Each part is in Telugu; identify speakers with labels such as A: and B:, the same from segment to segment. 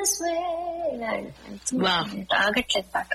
A: this way
B: Wow.
A: ఆగట్లేదు పాట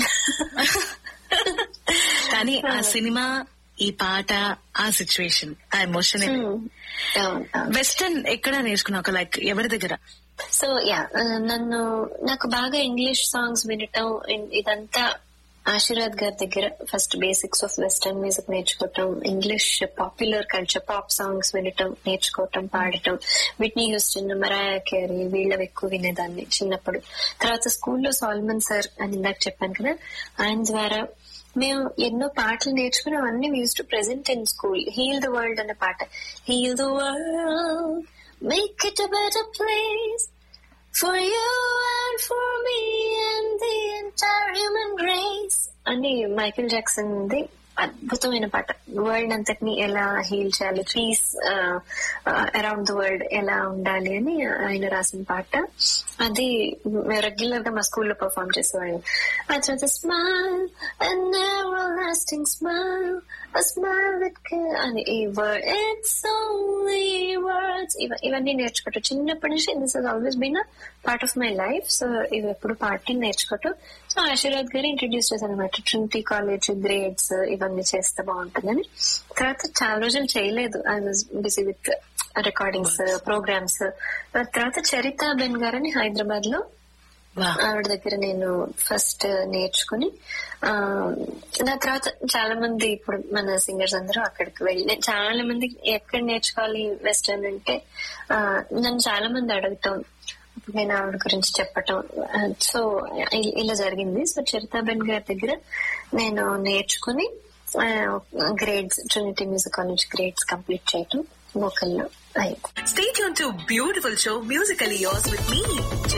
B: కానీ ఆ సినిమా ఈ పాట ఆ సిచ్యువేషన్ ఆ ఎమోషన్
A: అవును, అవును.
B: వెస్టర్న్ ఎక్కడ నేర్చుకున్నావు లైక్ ఎవరి దగ్గర
A: సో యా నన్ను నాకు బాగా ఇంగ్లీష్ సాంగ్స్ వినటం ఇ- ఇదంతా ఆశీర్వాద్ గారి దగ్గర first basics of western music నేర్చుకోవటం English popular culture pop songs వినటం నేర్చుకోవటం పాడటం విట్నీ హ్యూస్టన్ మరాయా కేరీ వీళ్ళవి ఎక్కువ వినేదాన్ని చిన్నప్పుడు తర్వాత స్కూల్లో సాల్మన్ సార్ అని ఇందాక చెప్పాను కదా ఆయన ద్వారా మేము ఎన్నో పాటలు నేర్చుకుని అవన్నీ use to present in school heal the world అనే పాట heal the world make it a better place For you and for me and the entire human race అని మైకేల్ జాక్సన్ ది అద్భుతమైన పాట వరల్డ్ అంతటిని ఎలా హీల్ చేయాలి పీస్ అరౌండ్ ద వరల్డ్ ఎలా ఉండాలి అని ఆయన రాసిన పాట అది రెగ్యులర్ గా మా స్కూల్లో పర్ఫామ్ చేసేవాళ్ళం ఆ తర్వాత smile and lasting smile a smile that can అని ఈ వర్డ్ ఇట్స్ ఓన్లీ వర్డ్స్ ఇవన్నీ నేర్చుకోవటం చిన్నప్పటి నుంచి this he's always been part of my life so ఇవి ఎప్పుడు పార్టీ నేర్చుకోవటం సో ఆశీర్వాద్ గారు ఇంట్రడ్యూస్ చేశాను అనమాట ట్రినిటీ కాలేజ్ గ్రేడ్స్ ఇవన్నీ చేస్తే బాగుంటుందని తర్వాత చాలా రోజులు చేయలేదు I was busy with recordings programs తర్వాత చరిత బెన్ గారని హైదరాబాద్ లో
B: వా
A: ఆవిడ దగ్గర నేను ఫస్ట్ నేర్చుకుని ఆ నా తర్వాత చాలా మంది ఇప్పుడు మన సింగర్స్ అందరూ అక్కడికి వెళ్ళి చాలా మంది ఎక్కడ నేర్చుకోవాలి వెస్టర్న్ అంటే ఆ, నన్ను చాలా మంది అడుగుతాం అప్పుడు నేను ఆవిడ గురించి చెప్పటం సో ఇలా జరిగింది సో చరితాబెన్ గారి దగ్గర నేను నేర్చుకుని grades Trinity music college grades complete చేయటం వోకల్లో అయింది
B: Stay tuned to Beautiful Show Musically Yours with me,